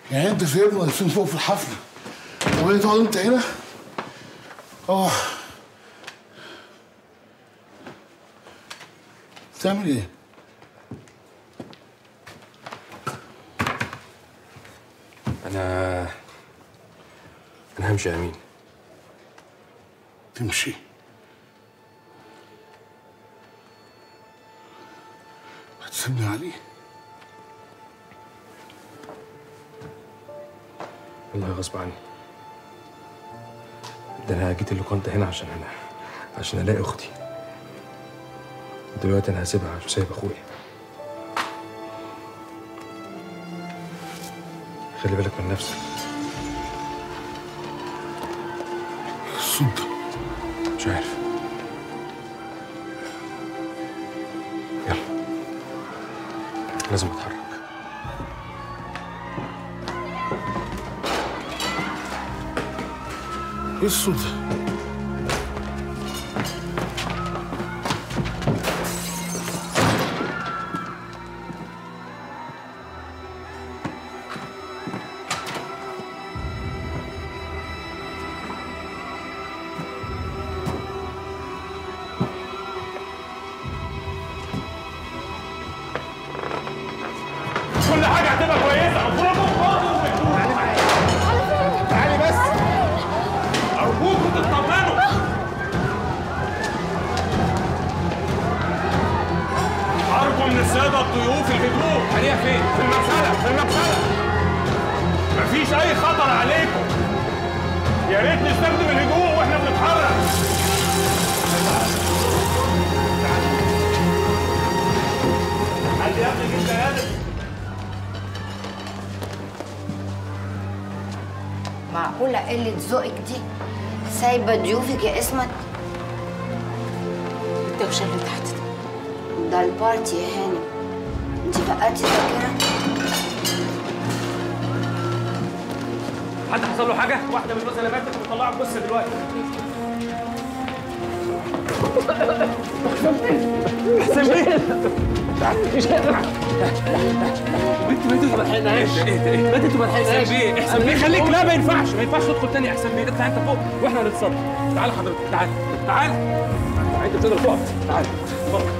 يعني انت سايبنا واقفين فوق في الحفله وبعدين تقعد انت هنا اه بتعمل ايه؟ انا انا همشي يا امين تمشي هتسيبني عليه والله غصب عني ده انا جيت اللوكاندا هنا عشان انا عشان الاقي اختي دلوقتي انا هسيبها عشان سايب اخويا خلي بالك من نفسك الصوت ده مش عارف يلا لازم اتحرك ايه الصوت ده؟ كل حاجه هتبقى كويسه افرجوا خالص تعالي بس ارجوكم تطمنوا ارجو من الساده الضيوف الهدوء خليها فين؟ في المغسله في المغسله مفيش اي خطر عليكم يا ريت نستخدم الهدوء واحنا بنتحرك حد يا ابني جبت ادم معقولة قلة ذوقك دي سايبة ضيوفك يا اسمت الدوشة اللي تحت دي ده البارتي يا هانم انت فقدتي ذاكرة حد حصل له حاجه؟ واحده من الناس اللي ماتت ومطلعه الجثه دلوقتي حسين بيه مش قادر بنت ماتت وما لحقناهاش ماتت وما لحقناهاش احسن بيه احسن بيه خليك لا ما ينفعش ما ينفعش تدخل تاني احسن بيه اطلع انت فوق واحنا هنتصرف تعال حضرتك تعال تعال انت بتقدر تقف تعال اتفضل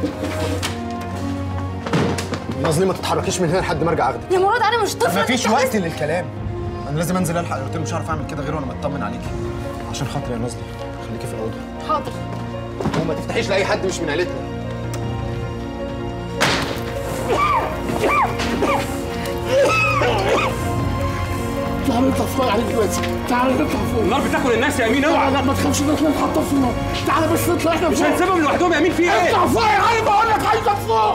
نازلين ما تتحركيش من هنا لحد ما ارجع اخدك يا مراد انا مش طفله مفيش أنت وقت للكلام انا لازم انزل الحق الاوتيل مش هعرف اعمل كده غير وانا مطمن عليكي عشان خاطري يا نازلي خليكي في الاوضه حاضر وما تفتحيش لاي حد مش من عيلتنا تعالى نطلع فوق عليك دلوقتي تعالى نطلع فوق النار بتاكل الناس يا امين اوعى لا ما تخافش ده احنا نحطها في النار تعالى بس نطلع احنا مش فوق هنسيبهم لوحدهم يا امين في ايه؟ اطلع فوق يا علي بقول لك عايزك فوق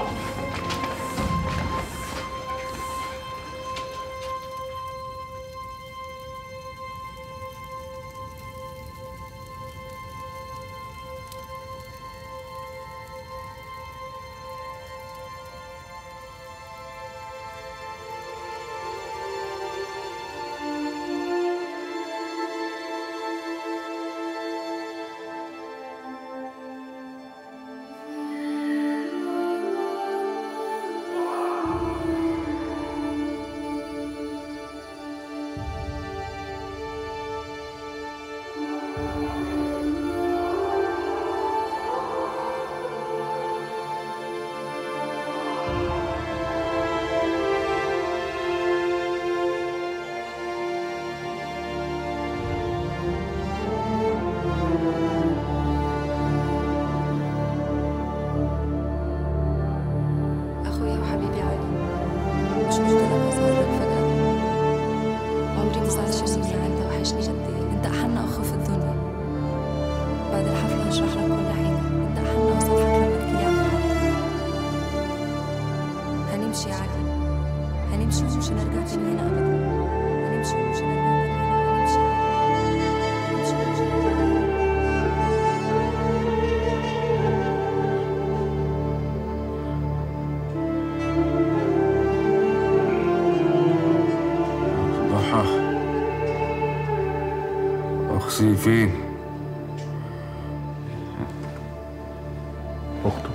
أخويا وحبيبي علي مش مشكلة بس أظهر لك فجأة عمري 19 سنة أنت وحشني قد إيه أنت أحن أخ في الدنيا بعد الحفلة هشرح لك كل حاجة أنت أحن وصفحك لما تجيلي عند حد هنمشي يا علي هنمشي ومش هنرجع تاني هنا أبدا هنمشي ومش هنرجع تاني هنا هنمشي هنمشي ومش هنرجع تاني ضحى أختي فين؟ أخته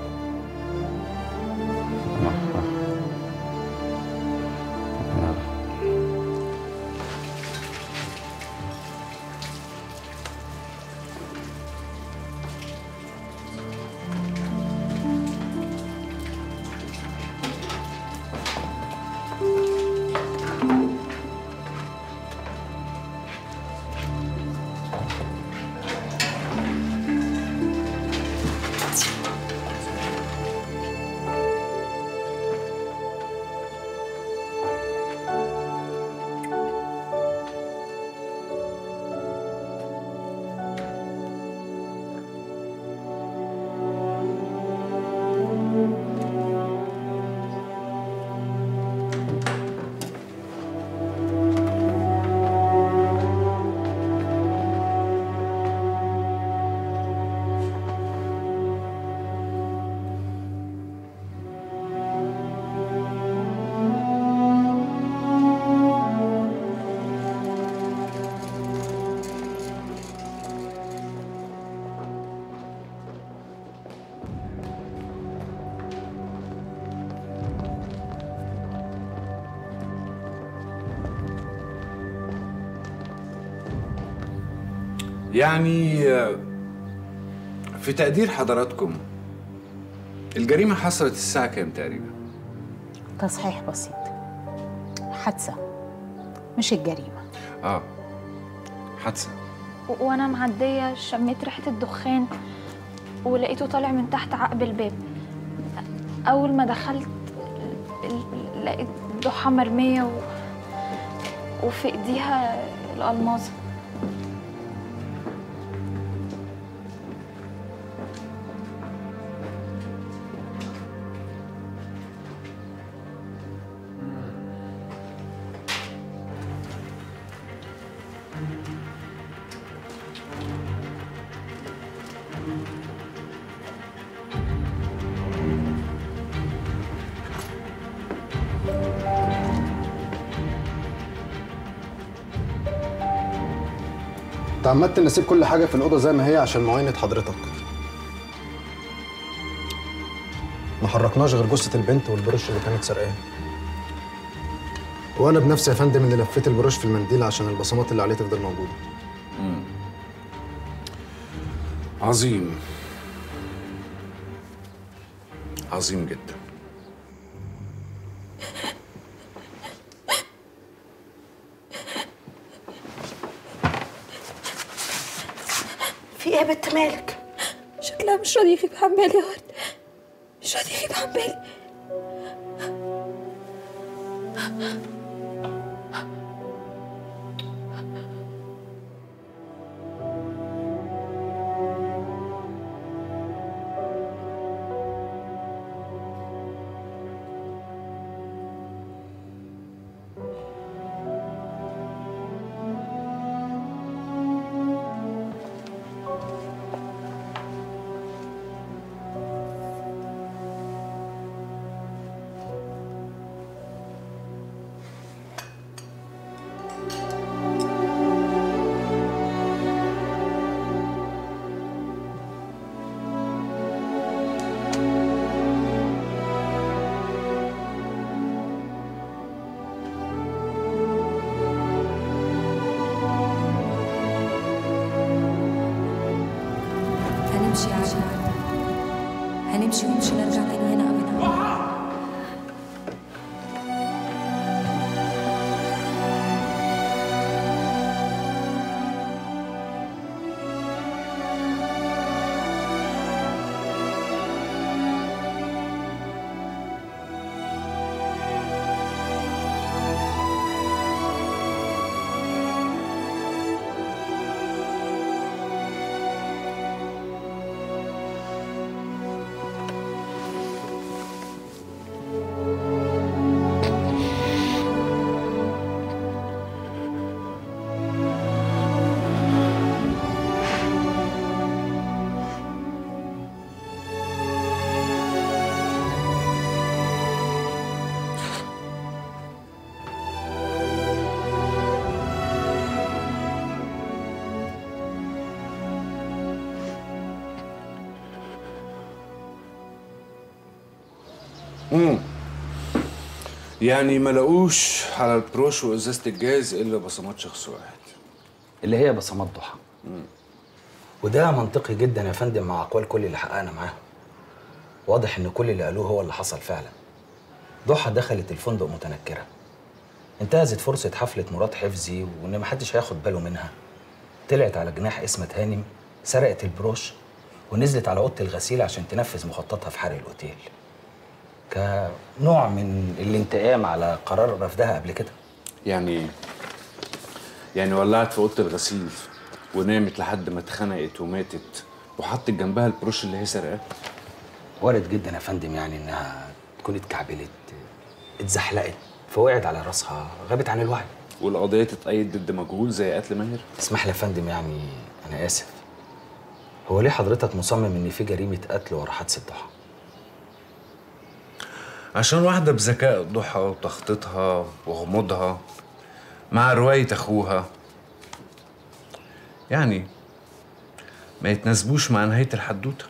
يعني آه، في تقدير حضراتكم الجريمة حصلت الساعة كام تقريبا؟ تصحيح بسيط حادثة مش الجريمة اه حادثة و- وانا معديه شميت ريحه الدخان ولقيته طالع من تحت عقب الباب اول ما دخلت ال- لقيت ضحى مرميه و... وفي ايديها الالماظه تعمدت نسيب كل حاجه في الاوضه زي ما هي عشان معاينه حضرتك ما حركناش غير جثه البنت والبروش اللي كانت سرقاه وانا بنفسي يا فندم اللي لفيت البروش في المنديل عشان البصمات اللي عليه تفضل موجوده عظيم عظيم جدا في ايه يا بنت مالك؟ شكلها مش راضي يغيب عن بالي يا ورد مش راضي يغيب عن بالي هنمشي عشان هنمشي ومش هنرجع تاني هنا ابدا امم يعني ما لقوش على البروش وازازه الجاز الا بصمات شخص واحد اللي هي بصمات ضحى وده منطقي جدا يا فندم مع اقوال كل اللي حققنا معاهم واضح ان كل اللي قالوه هو اللي حصل فعلا ضحى دخلت الفندق متنكره انتهزت فرصه حفله مراد حفظي وان محدش هياخد باله منها طلعت على جناح اسمة هانم سرقت البروش ونزلت على اوضه الغسيل عشان تنفذ مخططها في حرق الاوتيل كنوع من الانتقام على قرار رفضها قبل كده يعني يعني ولعت في اوضه الغسيل ونامت لحد ما اتخنقت وماتت وحطت جنبها البروش اللي هي سرقاه وارد جدا يا فندم يعني انها تكون اتكعبلت اتزحلقت فوقعت على راسها غابت عن الوعي والقضيه تتأيد ضد مجهول زي قتل ماهر اسمح لي يا فندم يعني انا اسف هو ليه حضرتك مصمم ان في جريمه قتل ورا حادثه ضحى عشان واحدة بذكاء ضحى وتخطيطها وغموضها مع رواية أخوها يعني ما يتناسبوش مع نهاية الحدوتة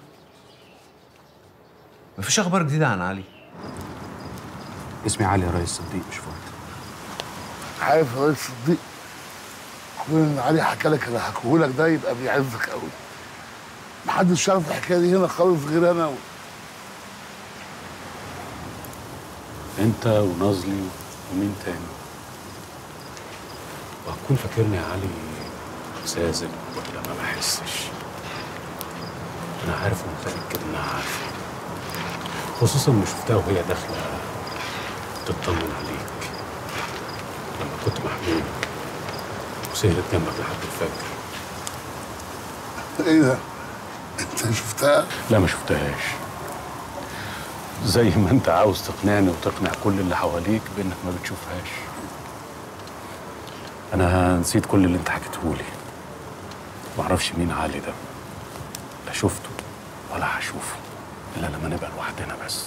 مفيش أخبار جديدة عن علي اسمي علي يا ريس صديق مش فؤاد عارف يا ريس صديق كون ان علي حكى لك اللي حكوهولك ده يبقى بيعزك قوي محدش يعرف الحكايه دي هنا خالص غير انا و... انت ونازلي ومين تاني وهتكون فاكرني يا علي ساذج ولا ما بحسش انا عارف ومتاكد انها عارفه خصوصا ما شفتها وهي داخله تطمن عليك لما كنت محمول وسهرت جنبك لحد الفجر ايه ده؟ انت شفتها؟ لا ما شفتهاش زي ما انت عاوز تقنعني وتقنع كل اللي حواليك بانك ما بتشوفهاش انا نسيت كل اللي انت حكيتهولي معرفش مين علي ده لا شفته ولا هشوفه الا لما نبقى لوحدنا بس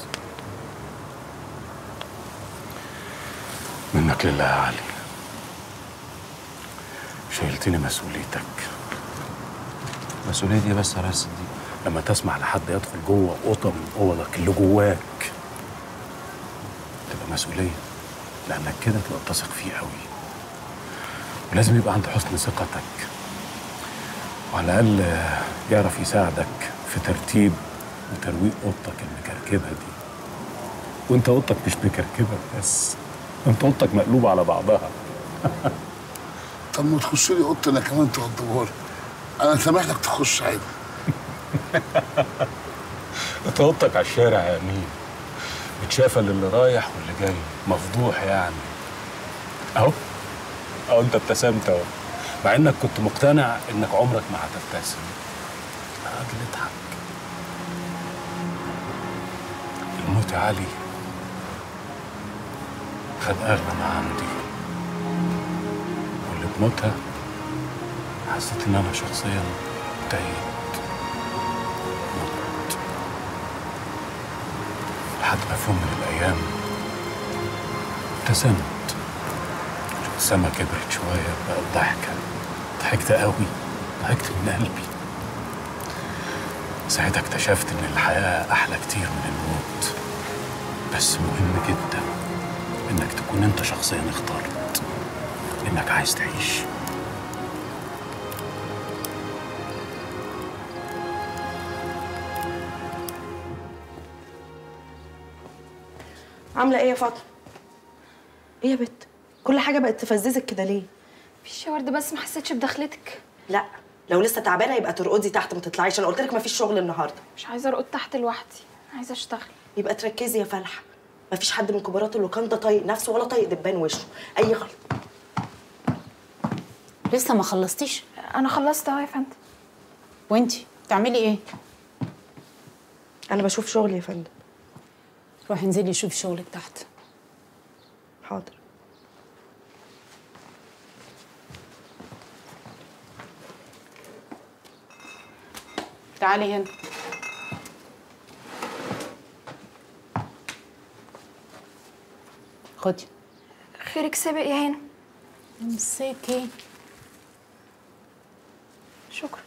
منك لله يا علي شايلتني مسؤوليتك مسؤولية دي بس يا راس دي لما تسمح لحد يدخل جوه اوضه من اوضك اللي جواك تبقى مسؤوليه لانك كده تبقى بتثق فيه قوي ولازم يبقى عند حسن ثقتك وعلى الاقل يعرف يساعدك في ترتيب وترويق اوضتك المكركبه دي وانت اوضتك مش مكركبه بس انت اوضتك مقلوبه على بعضها طب ما تخش لي اوضتي انا كمان توضبها لي انا سامح لك تخش عادي انت اوضتك على الشارع يا امين متشافه للي رايح واللي جاي مفضوح يعني اهو اهو انت ابتسمت اهو مع انك كنت مقتنع انك عمرك ما هتبتسم يا راجل اضحك الموت يا علي خد اغلى ما عندي واللي بموتها حسيت ان انا شخصيا انتهيت لحد ما في يوم من الأيام ابتسمت الابتسامة كبرت شوية بقت ضحكة ضحكت قوي ضحكت من قلبي ساعتها اكتشفت إن الحياة أحلى كتير من الموت بس مهم جدا إنك تكون أنت شخصيا اخترت إنك عايز تعيش عامله ايه يا فاطمه ايه يا بت كل حاجه بقت تفززك كده ليه مفيش يا ورده بس ما حسيتش بدخلتك لا لو لسه تعبانه يبقى ترقدي تحت ما تطلعيش انا قلت لك مفيش شغل النهارده مش عايزه ارقد تحت لوحدي عايزه اشتغل يبقى تركزي يا فلحه مفيش حد من كبارات اللوكاندا طايق نفسه ولا طايق دبان وشه اي غلط لسه ما خلصتيش انا خلصت اهو يا فندم وانتي بتعملي ايه انا بشوف شغلي يا فندم روحي انزلي شوفي شغلك تحت حاضر تعالي هنا خدي خيرك سابق يا هنا امسكي شكرا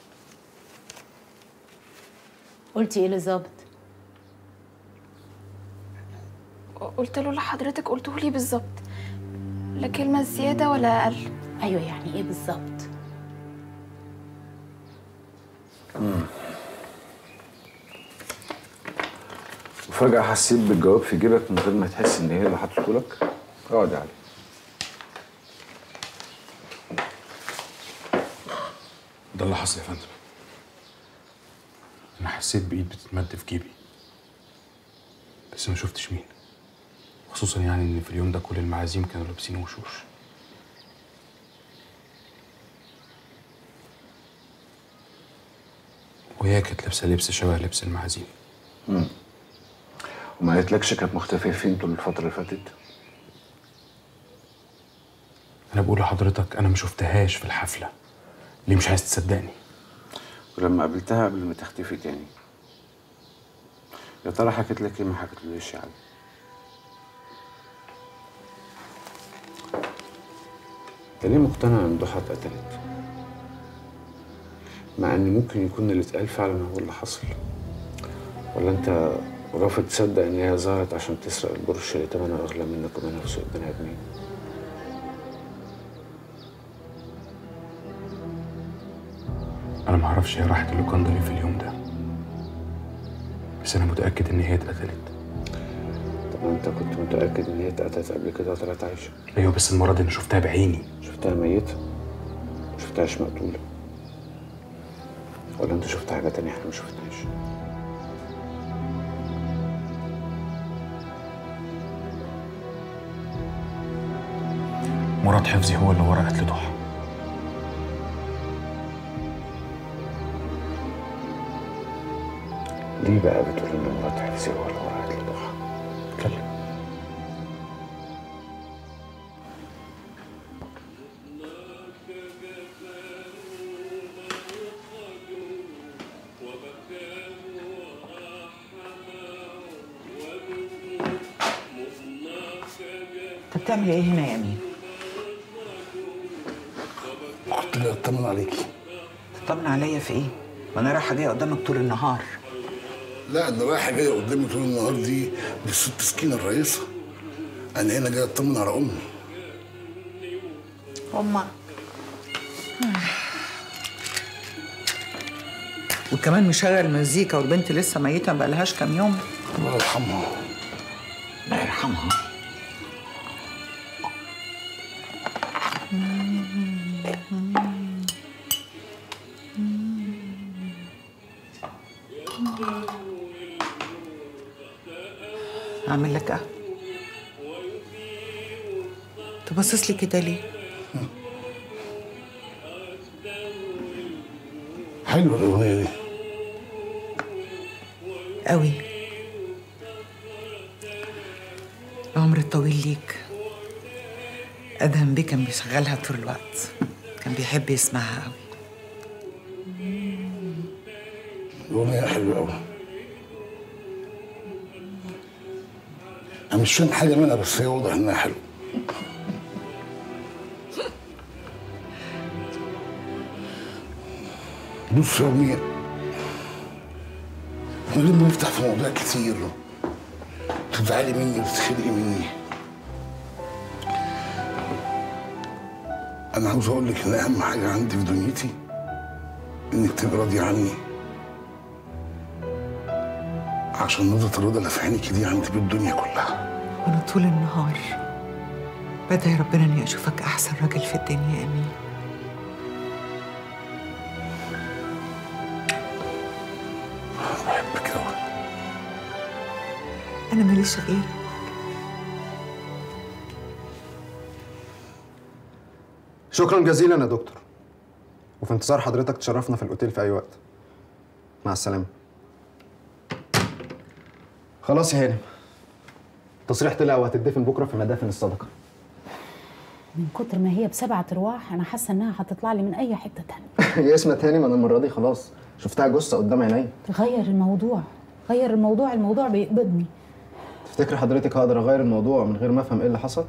قلتي ايه للظابط قلت له اللي حضرتك قلته لي بالظبط لا كلمه زياده ولا اقل ايوه يعني ايه بالظبط وفجأة حسيت بالجواب في جيبك من غير ما تحس إن هي اللي حطته لك اقعد يا علي ده اللي حصل يا فندم انا حسيت بايد بتتمد في جيبي بس ما شفتش مين خصوصا يعني ان في اليوم ده كل المعازيم كانوا لابسين وشوش وهي كانت لابسه لبس شبه لبس المعازيم مم. وما قالتلكش كانت مختفية فين طول الفترة اللي فاتت؟ انا بقول لحضرتك انا ما شفتهاش في الحفله ليه مش عايز تصدقني ولما قابلتها قبل ما تختفي تاني يا ترى حكت لك ايه ما حكتليش يا علي؟ انت ليه مقتنع ان ضحى اتقتلت؟ مع ان ممكن يكون اللي اتقال فعلا هو اللي حصل ولا انت رافض تصدق ان هي ظهرت عشان تسرق البرش اللي تمنه اغلى منك ومن نفسه البني ادمين انا ما اعرفش هي راحت اللوكاندا ليه في اليوم ده بس انا متاكد ان هي اتقتلت طب انت كنت متاكد ان هي اتقتلت قبل كده وطلعت عايشه ايوه بس المره دي انا شفتها بعيني شفتها ميته ما شفتهاش مقتوله ولا انت شفت حاجه تانية احنا ما شفناش مراد حفظي هو اللي ورا قتل ضحى ليه بقى بتقول ان مرات حفظي هو اللي ورا قتل ضحى اتكلم انت بتعمل ايه هنا يا امين؟ كنت جاي اطمن عليكي تطمن عليا في ايه؟ وانا رايحه جايه قدامك طول النهار لا انا رايحه جايه قدامي طول النهار دي بالست سكينه الرئيسه انا هنا جاي اطمن على امي امك وكمان مشغل مزيكا والبنت لسه ميته ما بقالهاش كام يوم الله يرحمها الله يرحمها اعمل لك قهوه تبصص لي كده ليه حلوه الاغنيه دي قوي العمر الطويل ليك ادهم بيه كان بيشغلها طول الوقت كان بيحب يسمعها قوي الاغنيه حلوه قوي انا مش فاهم حاجه منها بس هي واضح انها حلوه بص يا أمي من غير ما نفتح في مواضيع كتير تزعلي مني وتتخنقي مني أنا عاوز أقول لك إن أهم حاجة عندي في دنيتي إنك تبقي راضية عني عشان نظرة الرضا اللي في عينيكي دي عندي بالدنيا كلها وانا طول النهار بدعي ربنا اني اشوفك احسن راجل في الدنيا يا امين بحبك أوي انا ماليش غيرك شكرا جزيلا يا دكتور وفي انتظار حضرتك تشرفنا في الاوتيل في اي وقت مع السلامه خلاص يا هانم تصريح طلع وهتدفن بكره في مدافن الصدقه من كتر ما هي بسبعة ارواح انا حاسه انها هتطلع لي من اي حته تانية هي اسمها هانم انا المره دي خلاص شفتها جثه قدام عيني غير الموضوع غير الموضوع الموضوع بيقبضني تفتكر حضرتك هقدر اغير الموضوع من غير ما افهم ايه اللي حصل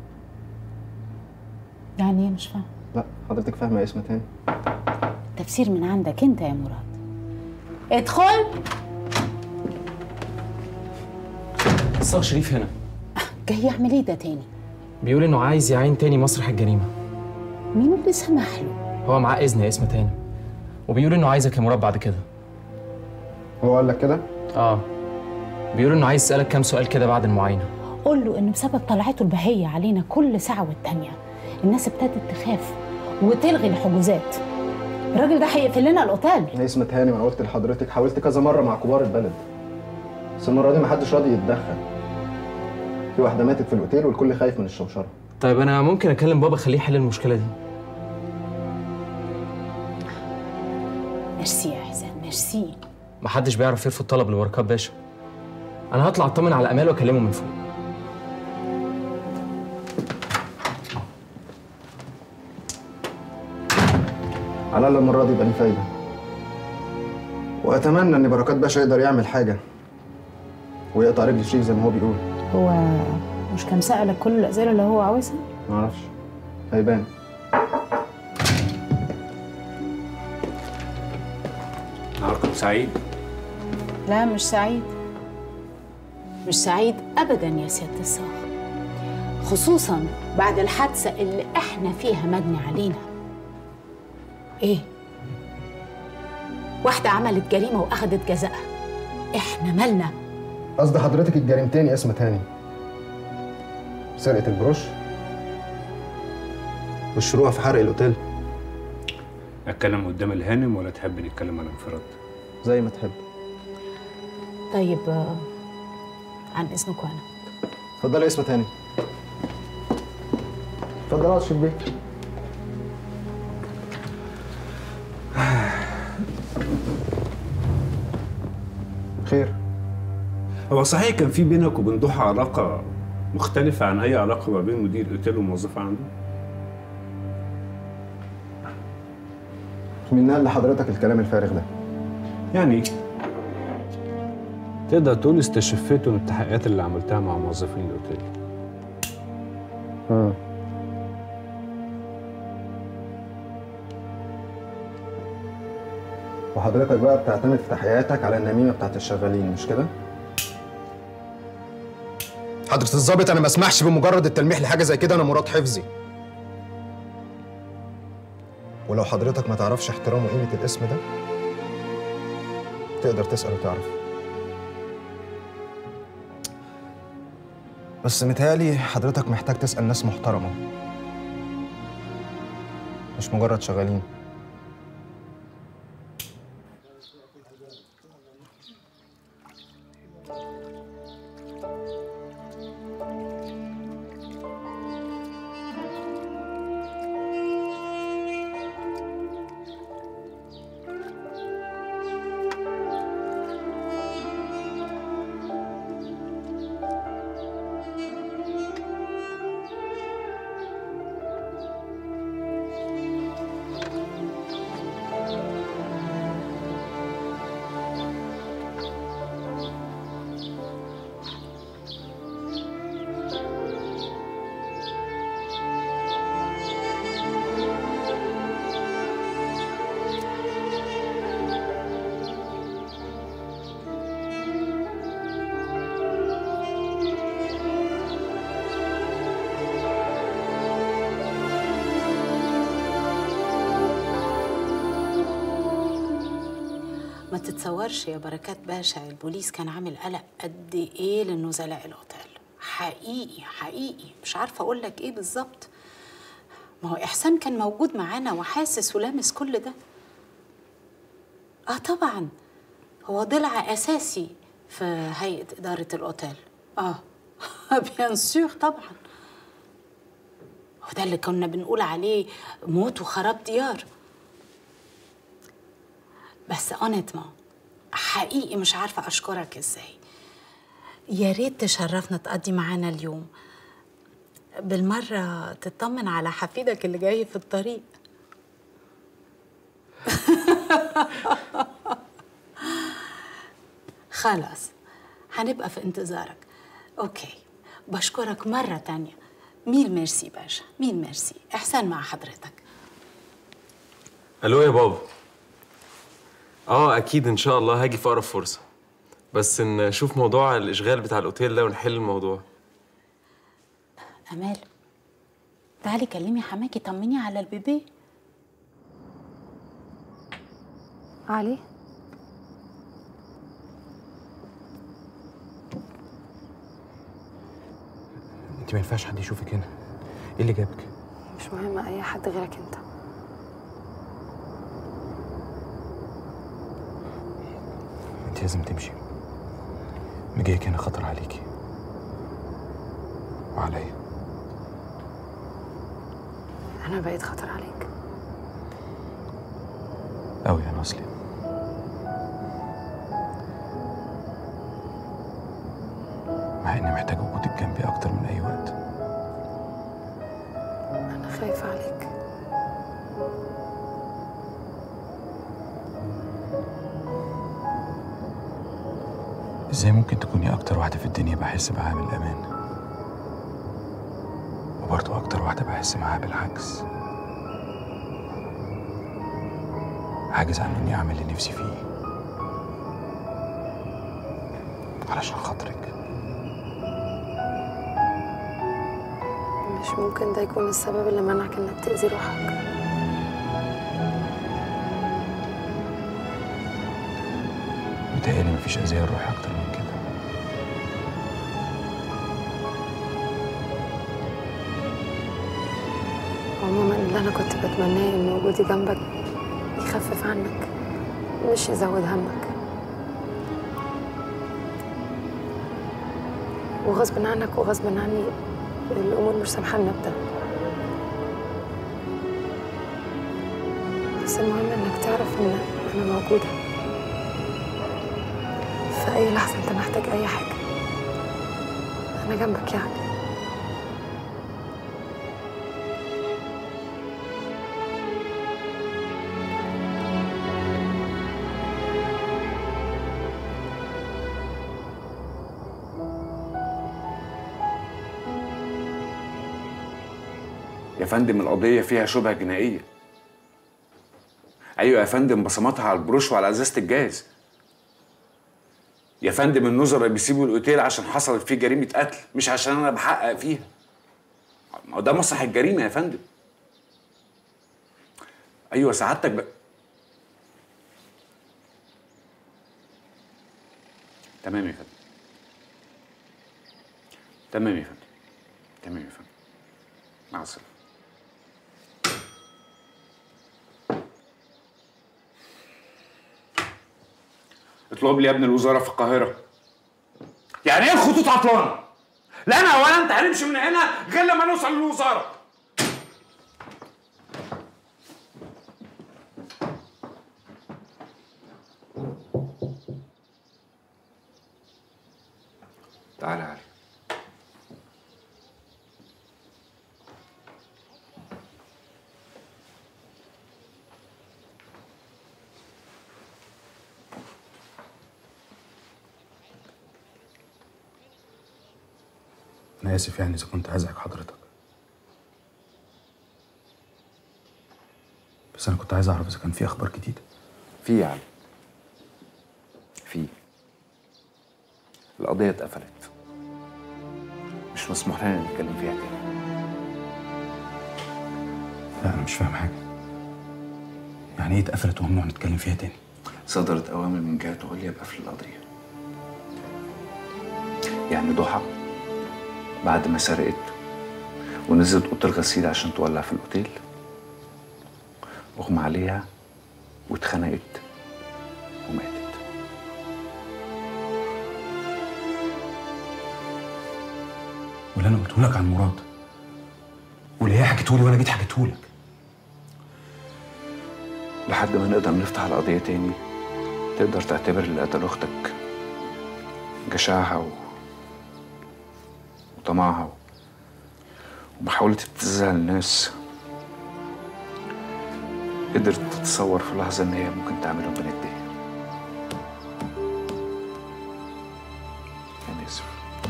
يعني ايه مش فاهم لا حضرتك فاهمه ايه اسمها هانم تفسير من عندك انت يا مراد ادخل الصاغ شريف هنا جاي يعمل ايه ده تاني بيقول انه عايز يعين تاني مسرح الجريمه مين اللي سمح له هو معاه اذن يا اسم تاني وبيقول انه عايزك يا مراد بعد كده هو قال لك كده اه بيقول انه عايز يسالك كام سؤال كده بعد المعاينه قول له ان بسبب طلعته البهيه علينا كل ساعه والتانيه الناس ابتدت تخاف وتلغي الحجوزات الراجل ده هيقفل لنا الاوتيل هي اسمها هانم انا قلت لحضرتك حاولت كذا مره مع كبار البلد بس المره دي محدش راضي يتدخل في واحده ماتت في الاوتيل والكل خايف من الشوشره طيب انا ممكن اكلم بابا اخليه يحل المشكله دي ميرسي يا حسام ميرسي محدش بيعرف يرفض طلب الوركاب باشا انا هطلع اطمن على امال واكلمه من فوق على الاقل المره دي يبقى ليه فايده واتمنى ان بركات باشا يقدر يعمل حاجه ويقطع رجل شريف زي ما هو بيقول هو مش كان سألك كل الأسئلة اللي هو عاوزها؟ معرفش هيبان نهاركم سعيد لا مش سعيد مش سعيد أبدا يا سيادة الصاغ خصوصا بعد الحادثة اللي احنا فيها مجني علينا ايه؟ واحدة عملت جريمة وأخدت جزاءها إحنا مالنا قصد حضرتك الجريمتين اسم تاني سرقة البروش والشروع في حرق الأوتيل اتكلم قدام الهانم ولا تحب نتكلم على انفراد زي ما تحب طيب آه، عن إذنكم أنا اتفضلي اسم تاني اتفضل اقعد شبيك خير هو صحيح كان في بينك وبين ضحى علاقة مختلفة عن أي علاقة ما بين مدير أوتيل وموظفة عنده؟ مين قال لحضرتك الكلام الفارغ ده؟ يعني تقدر تقول استشفيته من التحقيقات اللي عملتها مع موظفين الأوتيل امم وحضرتك بقى بتعتمد في تحقيقاتك على النميمة بتاعت الشغالين مش كده؟ حضرة الضابط أنا ما اسمحش بمجرد التلميح لحاجة زي كده أنا مراد حفظي ولو حضرتك ما تعرفش احترام وقيمة الاسم ده تقدر تسأل وتعرف بس متهيألي حضرتك محتاج تسأل ناس محترمة مش مجرد شغالين ما تتصورش يا بركات باشا البوليس كان عامل قلق قد ايه للنزلاء الاوتيل حقيقي حقيقي مش عارفه اقول لك ايه بالظبط ما هو احسان كان موجود معانا وحاسس ولامس كل ده اه طبعا هو ضلع اساسي في هيئه اداره الاوتيل اه بيان سور طبعا وده اللي كنا بنقول عليه موت وخراب ديار بس اونتما حقيقي مش عارفه اشكرك ازاي يا ريت تشرفنا تقضي معانا اليوم بالمره تطمن على حفيدك اللي جاي في الطريق خلاص هنبقى في انتظارك اوكي بشكرك مره تانية ميل ميرسي باشا ميل ميرسي احسان مع حضرتك الو يا بابا اه اكيد ان شاء الله هاجي في اقرب فرصه بس نشوف موضوع الاشغال بتاع الاوتيل ده ونحل الموضوع امال تعالي كلمي حماكي طمني على البيبي علي انت ما ينفعش حد يشوفك هنا ايه اللي جابك مش مهم اي حد غيرك انت انت لازم تمشي مجيك هنا خطر عليكي وعليا انا بقيت خطر عليك قوي يا نصلي مع اني محتاج وجودك جنبي اكتر من اي وقت انا خايفه عليك ازاي ممكن تكوني اكتر واحده في الدنيا بحس معاها بالامان وبرضه اكتر واحده بحس معاها بالعجز عاجز عن اني اعمل اللي نفسي فيه علشان خاطرك مش ممكن ده يكون السبب اللي منعك انك تأذي روحك مفيش اذيه لروحي اكتر من كده عموما اللي انا كنت بتمناه ان وجودي جنبك يخفف عنك مش يزود همك وغصب عنك وغصب عني الامور مش سامحالنا بده بس المهم انك تعرف ان انا موجوده في اي لحظه انت محتاج اي حاجه انا جنبك يعني يا فندم القضية فيها شبهة جنائية أيوة يا فندم بصماتها على البروش وعلى أزازة الجاز يا فندم النظراء بيسيبوا الأوتيل عشان حصلت فيه جريمة قتل مش عشان أنا بحقق فيها ما هو ده مسرح الجريمة يا فندم أيوة سعادتك ب... تمام يا فندم تمام يا فندم تمام يا فندم مع السلامة اطلب لي يا ابن الوزاره في القاهره يعني ايه الخطوط عطلانه لا انا ولا انت هنمشي من هنا غير لما نوصل للوزاره تعالى يا علي انا اسف يعني اذا كنت هزعج حضرتك بس انا كنت عايز اعرف اذا كان في اخبار جديده في يا علي في القضيه اتقفلت مش مسموح لنا نتكلم فيها تاني لا انا مش فاهم حاجه يعني ايه اتقفلت وممنوع نتكلم فيها تاني صدرت اوامر من جهات عليا بقفل القضيه يعني ضحى بعد ما سرقت ونزلت اوضه الغسيل عشان تولع في الاوتيل اغمى عليها واتخنقت وماتت واللي انا قلته لك عن مراد واللي هي حكيته لي وانا جيت حكيته لك لحد ما نقدر نفتح القضيه تاني تقدر تعتبر اللي قتل اختك جشعها و... وطمعها و... ومحاولة ابتزازها للناس قدرت تتصور في لحظة إن هي ممكن تعملهم بين إيديها أنا آسف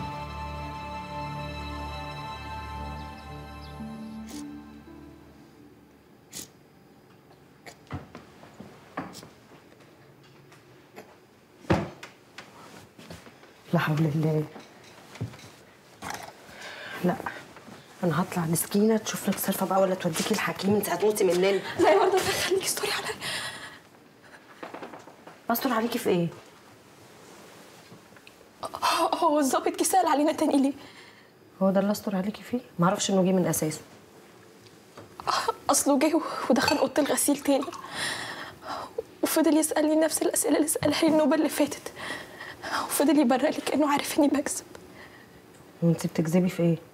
لا حول الله لا انا هطلع مسكينه تشوف لك صرفه بقى ولا توديكي الحكيم انت هتموتي مننا لا يا ورده خليكي استوري عليا بستر عليكي في ايه هو الظابط جه سأل علينا تاني ليه؟ هو ده اللي استر عليكي فيه ما اعرفش انه جه من اساسه اصله جه ودخل اوضه الغسيل تاني وفضل يسالني نفس الاسئله اللي سالها لي النوبه اللي فاتت وفضل يبرق لي كانه عارف اني بكذب وانت بتكذبي في ايه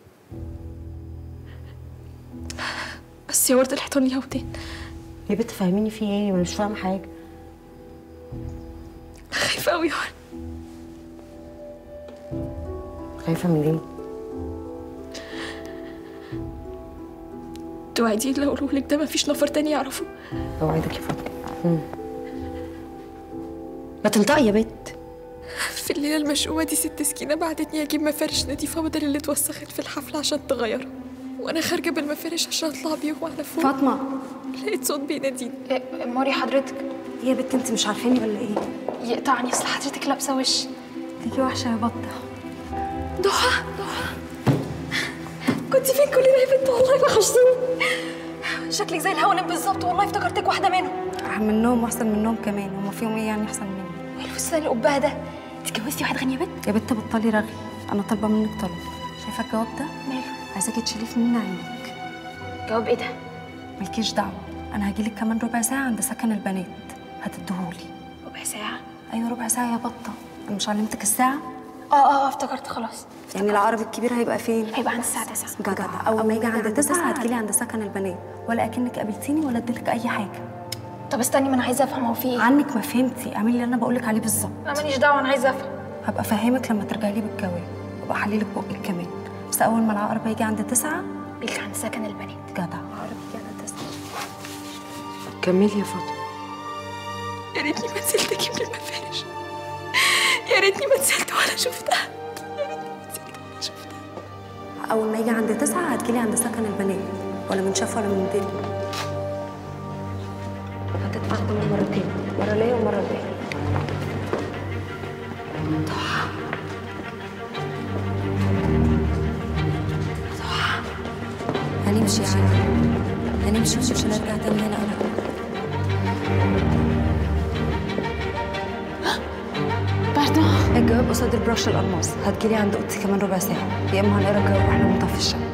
بس يا ورده الحيطان ليها ودان يا بنت فهميني في ايه انا مش فاهمه حاجه خايفه قوي يا ورده خايفه من ايه توعدي لو اقوله لك ده مفيش نفر تاني يعرفه اوعدك يا فاطمه مم. ما تنطقي يا بت في الليله المشؤومه دي ست سكينه بعتتني اجيب مفارش نضيفه بدل اللي اتوسخت في الحفله عشان تغيرها وانا خارجه بالمفارش عشان اطلع بيهم على فوق فاطمه لقيت صوت بيناديني موري حضرتك يا بت انت مش عارفاني ولا ايه يقطعني اصل حضرتك لابسه وش ليكي وحشه يا بطه ضحى ضحى كنت فين كل ده يا بنت والله وحشتيني شكلك زي الهونم بالظبط والله افتكرتك واحده منهم منهم واحسن منهم كمان هما فيهم ايه يعني احسن مني الفستان القباه ده اتجوزتي واحد غني يا بنت يا بنت بطلي رغي انا طالبه منك طلب شايفه الجواب ده ماله عايزاكي تشيليه من عينك جواب ايه ده مالكيش دعوه انا هجيلك كمان ربع ساعه عند سكن البنات هتديهولي ربع ساعه ايوه ربع ساعه يا بطه انا مش علمتك الساعه اه اه اه افتكرت خلاص يعني العقرب الكبير هيبقى فين هيبقى عند الساعه 9 جدع اول ما يجي عند تسعة هتجيلي عند سكن البنات ولا اكنك قابلتيني ولا اديلك اي حاجه طب استني ما انا عايزه افهم هو في ايه عنك ما فهمتي اعملي اللي انا بقولك عليه بالظبط انا ماليش دعوه انا عايزه افهم هبقى افهمك لما ترجعي لي بالجواب وابقى احللك بقك كمان بس اول ما العقرب هيجي عند تسعة بيجي عند سكن البنات جدع العقرب يجي عند تسعة كملي يا فاطمه يا ريتني ما نزلت اجيب لي المفارش يا ريتني ما نزلت ولا شفتها يا ريتني ما نزلت ولا شفتها اول ما يجي عند تسعة هتجيلي عند سكن البنات ولا من شاف ولا من دري هتدفع كمان مرتين مرة ليا ومرة ليا هنمشي يعني هنمشي مش هنرجع تاني هنا ابدا باردون الجواب قصاد البرش الالماس هتجيلي عند اوضتي كمان ربع ساعه يا اما هنقرا الجواب واحنا بنطفي الشمع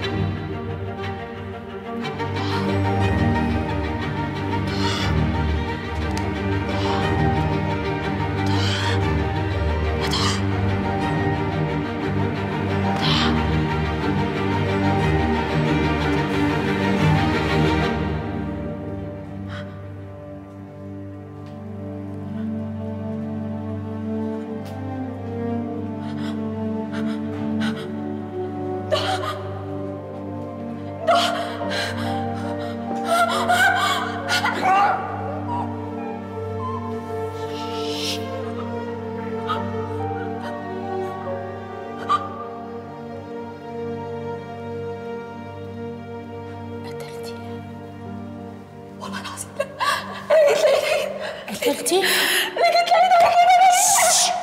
والله العظيم انا جيت لقيت قتلتي؟ انا جيت لقيت كده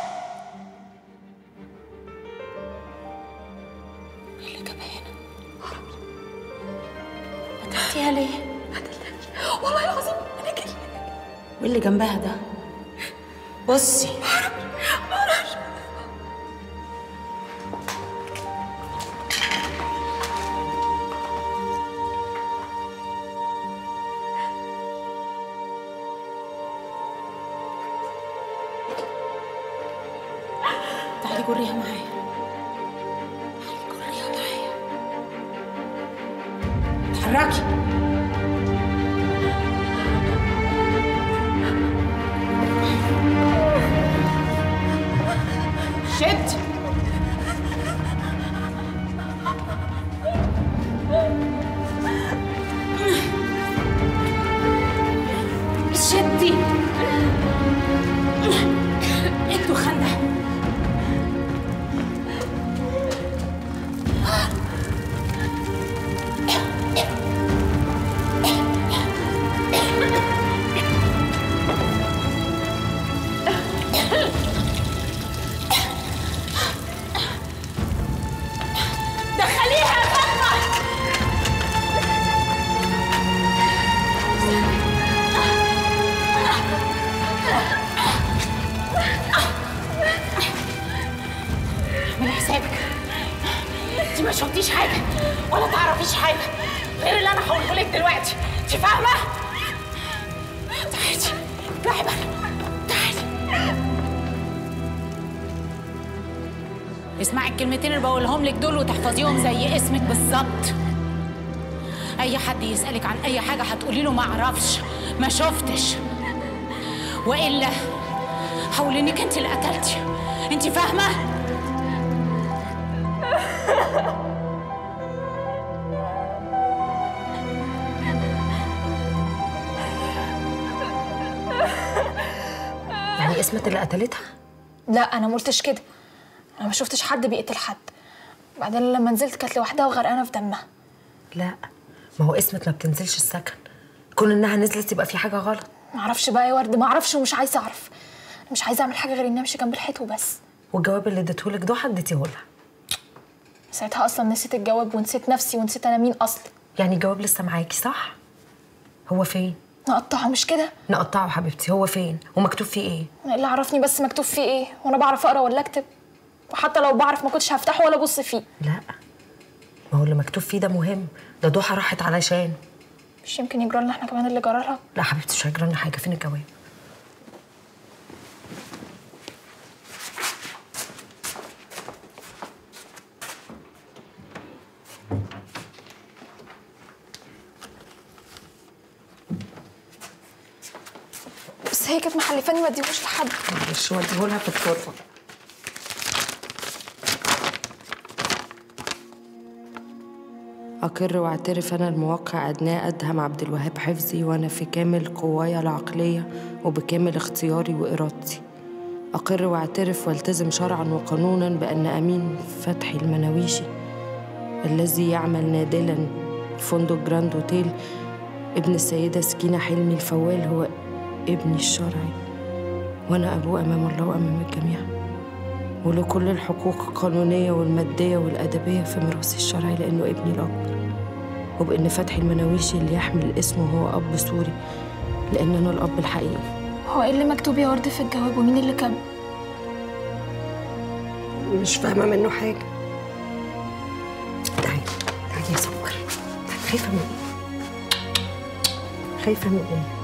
اللي جابها هنا قتلتيها ليه؟ والله العظيم انا جيت وايه اللي جنبها ده؟ بصي معرفش تعالي جريها معايا تعالي جريها معايا اتحركي شد شدي انتوا خانه دخليها يا فاطمه اعملي حسابك انت ما شفتيش حاجه ولا تعرفيش حاجه غير اللي انا هقوله لك دلوقتي انت فاهمه تعالي اطلعي بره تعالي اسمعي الكلمتين اللي بقولهم لك دول وتحفظيهم زي اسمك بالظبط اي حد يسالك عن اي حاجه هتقولي له ما اعرفش ما شفتش والا هقول انك انت اللي قتلتي انت فاهمه يعني اسمت اللي قتلتها لا انا ما قلتش كده انا ما شفتش حد بيقتل حد بعدين لما نزلت كانت لوحدها وغرقانه في دمها لا ما هو اسمت ما بتنزلش السكن كون انها نزلت يبقى في حاجه غلط ما اعرفش بقى يا ورد ما اعرفش ومش عايزه اعرف أنا مش عايزه اعمل حاجه غير اني امشي جنب الحيط وبس والجواب اللي اديتهولك ده اديتيهولها ساعتها اصلا نسيت الجواب ونسيت نفسي ونسيت انا مين اصلا يعني الجواب لسه معاكي صح هو فين نقطعه مش كده نقطعه حبيبتي هو فين ومكتوب فيه ايه انا اللي عرفني بس مكتوب فيه ايه وانا بعرف اقرا ولا اكتب وحتى لو بعرف ما كنتش هفتحه ولا ابص فيه لا ما هو اللي مكتوب فيه ده مهم ده ضحى راحت علشان مش يمكن يجرى لنا احنا كمان اللي جرى لها لا حبيبتي مش هيجرى لنا حاجه فين الجواب بس هي كانت محلفاني ما اديهوش لحد معلش وديهولها في الطرفه أقر واعترف أنا الموقع أدناه أدهم عبد الوهاب حفظي وأنا في كامل قوايا العقلية وبكامل اختياري وإرادتي أقر واعترف والتزم شرعا وقانونا بأن أمين فتحي المناويشي الذي يعمل نادلا في فندق جراند أوتيل ابن السيدة سكينة حلمي الفوال هو ابني الشرعي وأنا أبوه أمام الله وأمام الجميع وله كل الحقوق القانونية والمادية والأدبية في ميراثي الشرعي لأنه ابني الأكبر وبأن فتحي المناويشي اللي يحمل اسمه هو أب سوري لأن أنا الأب الحقيقي هو ايه اللي مكتوب يا ورد في الجواب ومين اللي كتب مش فاهمه منه حاجه تعالي تعالي يا سكر خايفه من ايه خايفه من ايه